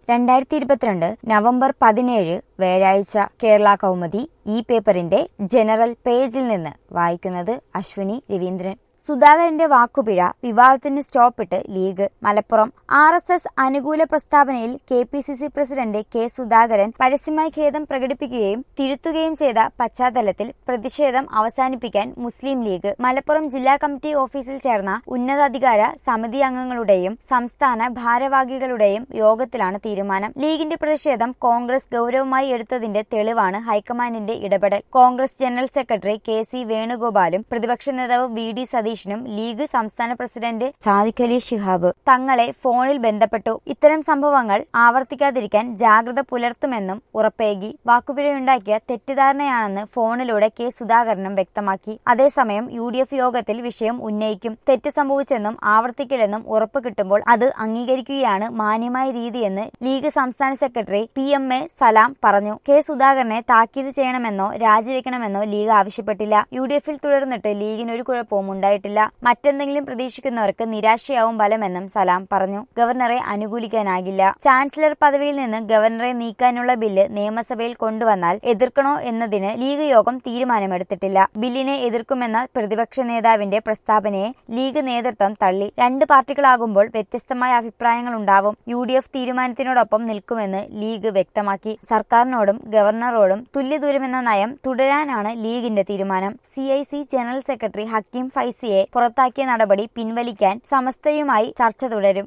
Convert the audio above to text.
രണ്ടായിരത്തി ഇരുപത്തിരണ്ട് നവംബർ പതിനേഴ് വ്യാഴാഴ്ച കേരള കൗമുദി ഈ പേപ്പറിന്റെ ജനറൽ പേജിൽ നിന്ന് വായിക്കുന്നത് അശ്വിനി രവീന്ദ്രൻ സുധാകരന്റെ വാക്കുപിഴ വിവാദത്തിന് സ്റ്റോപ്പിട്ട് League Malappuram R S S അനുകൂല പ്രസ്താവനയിൽ K P C C president K Sudhakaran പരസ്യമായി ഖേദം പ്രകടിപ്പിക്കുകയും തിരുത്തുകയും ചെയ്ത പശ്ചാത്തലത്തിൽ പ്രതിഷേധം അവസാനിപ്പിക്കാൻ മുസ്ലിം ലീഗ് മലപ്പുറം ജില്ലാ കമ്മിറ്റി ഓഫീസിൽ ചേർന്ന ഉന്നതാധികാര സമിതി അംഗങ്ങളുടെയും സംസ്ഥാന ഭാരവാഹികളുടെയും യോഗത്തിലാണ് തീരുമാനം ലീഗിന്റെ പ്രതിഷേധം കോൺഗ്രസ് ഗൗരവമായി എടുത്തതിന്റെ തെളിവാണ് ഹൈക്കമാൻഡിന്റെ ഇടപെടൽ Congress general secretary K C വേണുഗോപാലും പ്രതിപക്ഷ നേതാവ് വി ഡി സതീശനും ലീഗ് സംസ്ഥാന പ്രസിഡന്റ് സാദിഖ് അലി ശിഹാബ് തങ്ങളെ ഫോണിൽ ബന്ധപ്പെട്ടു ഇത്തരം സംഭവങ്ങൾ ആവർത്തിക്കാതിരിക്കാൻ ജാഗ്രത പുലർത്തുമെന്നും ഉറപ്പേകി വാക്കുപിഴയുണ്ടാക്കിയ തെറ്റിദ്ധാരണയാണെന്ന് ഫോണിലൂടെ കെ സുധാകരനും വ്യക്തമാക്കി അതേസമയം യു ഡി എഫ് യോഗത്തിൽ വിഷയം ഉന്നയിക്കും തെറ്റ് സംഭവിച്ചെന്നും ആവർത്തിക്കില്ലെന്നും ഉറപ്പ് കിട്ടുമ്പോൾ അത് അംഗീകരിക്കുകയാണ് മാന്യമായ രീതിയെന്ന് ലീഗ് സംസ്ഥാന secretary P M A Salam പറഞ്ഞു കെ സുധാകരനെ താക്കീത് ചെയ്യണമെന്നോ രാജിവെക്കണമെന്നോ ലീഗ് ആവശ്യപ്പെട്ടില്ല യു ഡി എഫിൽ തുടർന്നിട്ട് ലീഗിന് ഒരു കുഴപ്പവും ഉണ്ടായിട്ടില്ല മറ്റെന്തെങ്കിലും പ്രതീക്ഷിക്കുന്നവർക്ക് നിരാശയാവും ഫലമെന്നും സലാം പറഞ്ഞു ഗവർണറെ അനുകൂലിക്കാനാകില്ല ചാൻസലർ പദവിയിൽ നിന്ന് ഗവർണറെ നീക്കാനുള്ള ബില്ല് നിയമസഭയിൽ കൊണ്ടുവന്നാൽ എതിർക്കണോ എന്നതിന് ലീഗ് യോഗം തീരുമാനമെടുത്തിട്ടില്ല ബില്ലിനെ എതിർക്കുമെന്ന പ്രതിപക്ഷ നേതാവിന്റെ പ്രസ്താവനയെ ലീഗ് നേതൃത്വം തള്ളി രണ്ട് പാർട്ടികളാകുമ്പോൾ വ്യത്യസ്തമായ അഭിപ്രായങ്ങൾ ഉണ്ടാവും യു ഡി എഫ് തീരുമാനത്തിനോടൊപ്പം നിൽക്കുമെന്ന് ലീഗ് വ്യക്തമാക്കി സർക്കാരിനോടും ഗവർണറോടും തുല്യദൂരമെന്ന നയം തുടരാനാണ് ലീഗിന്റെ തീരുമാനം C I C general secretary Hakeem ഫൈസിയെ പുറത്താക്കിയ നടപടി പിൻവലിക്കാൻ സമസ്തയുമായി ചർച്ച തുടരും